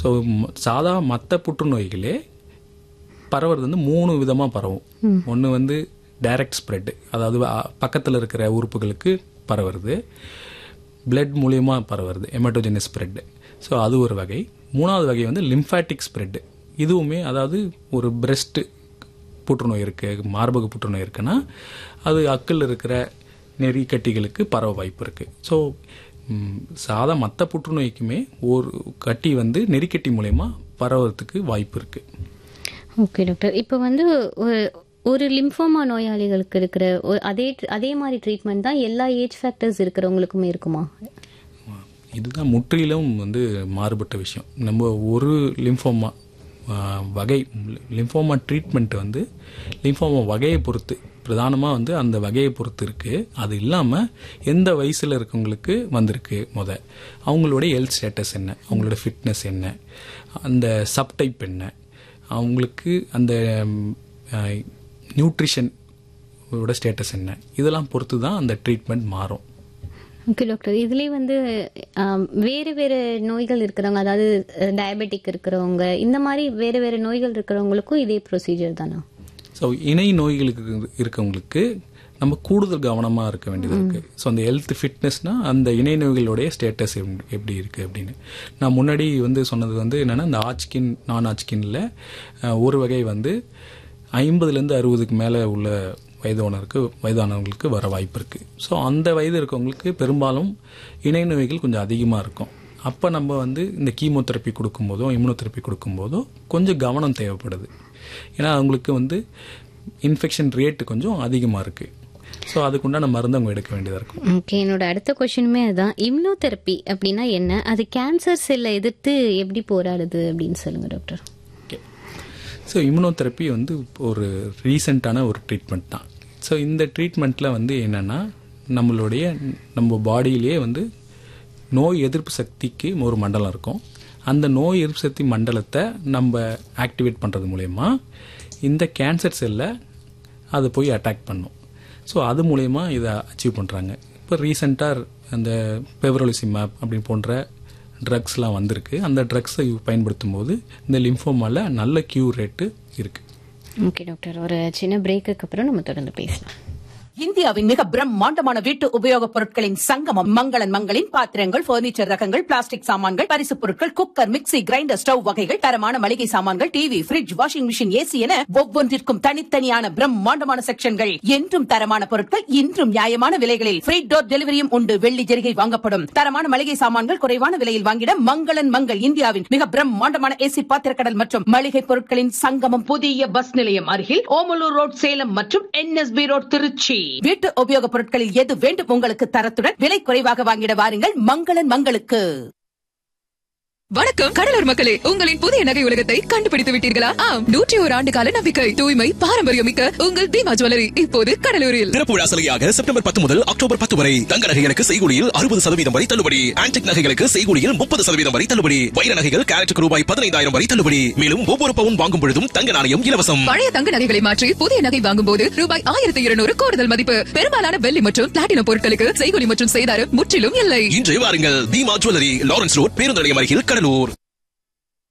so சாதா மற்ற புற்றுநோய்களே பரவுறது வந்து மூணு விதமாக பரவும் ஒன்று வந்து டைரக்ட் ஸ்ப்ரெட் அதாவது பக்கத்தில் இருக்கிற உறுப்புகளுக்கு பரவுறது பிளட் மூலியமா பரவுறது எமட்டோஜெனிக் ஸ்ப்ரெட் ஸோ அது ஒரு வகை மூணாவது வகை வந்து லிம்ஃபாட்டிக் ஸ்ப்ரெட் இதுவுமே அதாவது ஒரு பிரஸ்ட் புற்றுநோய் இருக்கு மார்பக புற்றுநோய் இருக்குன்னா அது அக்கில் இருக்கிற நெறிக்கட்டிகளுக்கு பரவ வாய்ப்பு இருக்கு ஸோ சாதா மற்ற புற்றுநோய்க்குமே ஒரு கட்டி வந்து நெறிக்கட்டி மூலயமா பரவறதுக்கு வாய்ப்பு இருக்கு ஓகே டாக்டர் இப்போ வந்து ஒரு- ஒரு லிம்ஃபோமா நோயாளிகளுக்கு இருக்கிற ஒரு- அதே அதே மாதிரி ட்ரீட்மெண்ட் தான் எல்லா ஏஜ் ஃபேக்டர்ஸ் இருக்கிறவங்களுக்குமே இருக்குமா இதுதான் முற்றிலும் வந்து மாறுபட்ட விஷயம் நம்ம ஒரு லிம்ஃபோமா வகை லிம்ஃபோமா ட்ரீட்மெண்ட் வந்து லிம்ஃபோமா வகையை பொறுத்து பிரதானமாக வந்து அந்த வகையை பொறுத்து இருக்கு அது இல்லாமல் எந்த வயசில் இருக்கவங்களுக்கு வந்திருக்கு முத அவங்களுடைய ஹெல்த் ஸ்டேட்டஸ் என்ன அவங்களோட ஃபிட்னஸ் என்ன அந்த சப்டைப் என்ன அவங்களுக்கு அந்த நியூட்ரிஷன் ஸ்டேட்டஸ் என்ன இதெல்லாம் பொறுத்து தான் அந்த ட்ரீட்மெண்ட் மாறும் ஓகே டாக்டர் இதுலேயே வந்து ஆம், வேறு வேறு நோய்கள் இருக்கிறவங்க அதாவது டயபெட்டிக் இருக்கிறவங்க இந்த மாதிரி வேறு வேறு நோய்கள் இருக்கிறவங்களுக்கும் இதே ப்ரொசீஜர் தானா ஸோ இணை நோய்களுக்கு இருக்கவங்களுக்கு நம்ம கூடுதல் கவனமாக இருக்க வேண்டியது இருக்கு ஸோ அந்த ஹெல்த் ஃபிட்னஸ்னா அந்த இணை நோய்களுடைய ஸ்டேட்டஸ் எப்படி இருக்கு அப்படின்னு நான் முன்னாடி வந்து சொன்னது வந்து என்னன்னா இந்த ஆச்கின் நான் ஆச்கின்ல ஒரு வகை வந்து ஐம்பதுலேருந்து அறுபதுக்கு மேலே உள்ள வயதானவருக்கு வயதானவங்களுக்கு வர வாய்ப்பு இருக்கு ஸோ அந்த வயது இருக்கவங்களுக்கு பெரும்பாலும் இணை நோய்கள் கொஞ்சம் அதிகமாக இருக்கும் அப்போ நம்ம வந்து இந்த கீமோதெரப்பி கொடுக்கும்போதோ இம்யூனோதெரப்பி கொடுக்கும்போதோ கொஞ்சம் கவனம் தேவைப்படுது ஏன்னா அவங்களுக்கு வந்து இன்ஃபெக்ஷன் ரேட்டு கொஞ்சம் அதிகமாக இருக்கு ஸோ அதுக்குண்டான மருந்து அவங்க எடுக்க வேண்டியதாக இருக்கும் ஓகே என்னோட அடுத்த கொஸ்டினுமே அதுதான் இம்யூனோதெரப்பி அப்படின்னா என்ன அது கேன்சர் செல்லை எதிர்த்து எப்படி போராடுது அப்படின்னு சொல்லுங்க டாக்டர் ஓகே ஸோ இம்யூனோதெரப்பி வந்து ஒரு ரீசெண்டான ஒரு ட்ரீட்மெண்ட் தான் ஸோ இந்த ட்ரீட்மெண்ட்டில் வந்து என்னென்னா நம்மளுடைய நம்ம பாடியிலேயே வந்து நோய் எதிர்ப்பு சக்திக்கு ஒரு மண்டலம் இருக்கும் அந்த நோய் எதிர்ப்பு சக்தி மண்டலத்தை நம்ம ஆக்டிவேட் பண்ணுறது மூலயமா இந்த கேன்சர் செல்லை அது போய் அட்டாக் பண்ணும் ஸோ அது மூலயமா இதை அச்சீவ் பண்ணுறாங்க இப்போ ரீசெண்டாக அந்த பெவரோலிசிமேப் அப்படின்னு போன்ற ட்ரக்ஸ்லாம் வந்திருக்கு அந்த ட்ரக்ஸை பயன்படுத்தும் போது இந்த லிம்ஃபோமால நல்ல கியூர் ரேட்டு இருக்கு ஓகே டாக்டர் ஒரு சின்ன பிரேக்குக்கு அப்புறம் நம்ம தொடர்ந்து பேசலாம் இந்தியாவின் மிக பிரம்மாண்டமான வீட்டு உபயோகப் பொருட்களின் சங்கமம் மங்களன் மங்களின் பாத்திரங்கள் பர்னிச்சர் ரகங்கள் பிளாஸ்டிக் சாமான்கள் பரிசுப் பொருட்கள் குக்கர் மிக்ஸி கிரைண்டர் ஸ்டவ் வகைகள் தரமான மளிகை சாமான்கள் TV fridge washing machine AC என ஒவ்வொன்றிற்கும் தனித்தனியான பிரம்மாண்டமான செக்ஷன்கள் என்றும் தரமான பொருட்கள் இன்றும் நியாயமான விலைகளில் ஃப்ரீ டோர் டெலிவரியும் உண்டு வெள்ளி ஜெரிகை வாங்கப்படும் தரமான மளிகை சாமான்கள் குறைவான விலையில் வாங்கிட மங்களன் மங்கள் இந்தியாவின் மிக பிரம்மாண்டமான ஏசி பாத்திரக்கடல் மற்றும் மளிகை பொருட்களின் சங்கமம் புதிய பஸ் நிலையம் அருகில் ஓமலூர் ரோட் சேலம் மற்றும் என்எஸ்பி ரோட் திருச்சி வீட்டு உபயோகப் பொருட்களில் எது வேண்டும் உங்களுக்கு தரத்துடன் விலை குறைவாக வாங்கிட வாருங்கள் மங்களன் மங்களுக்கு வணக்கம் கடலூர் மக்களே உங்களின் புதிய நகை உலகத்தை கண்டுபிடித்து விட்டீர்களா ஆம் நூற்றி ஒரு ஆண்டு கால நம்பிக்கை தூய்மை பாரம்பரியம் மிக்க உங்கள் தீமா ஜுவல்லரி இப்போது கடலூரில் திறப்பு விழா சலுகையாக செப்டம்பர் பத்து முதல் அக்டோபர் பத்து வரை தங்க நகைகளுக்கு செய்கூலியில் அறுபது சதவீதம் வரை தள்ளுபடி ஆன்டிக் நகைகளுக்கு செய்கூலியில் முப்பது சதவீதம் வரை தள்ளுபடி வைர நகைகள் கேரட்டுக்கு ரூபாய் பதினைந்தாயிரம் வரை தள்ளுபடி மேலும் ஒவ்வொரு பவுன் வாங்கும் பொழுதும் தங்க நாணயம் இலவசம் பழைய தங்க நகைகளை மாற்றி புதிய நகை வாங்கும் போது ரூபாய் ஆயிரத்தி இருநூறு கூடுதல் மதிப்பு பெரும்பாலான வெள்ளி மற்றும் பிளாட்டினம் பொருட்களுக்கு செய்கூலி மற்றும் செய்தாரம் முற்றிலும் இல்லை இன்று வாருங்கள் தீமா ஜுவல்லரி லாரன்ஸ் ரோட் பேருந்து நிலையம் அருகில் கடலூர்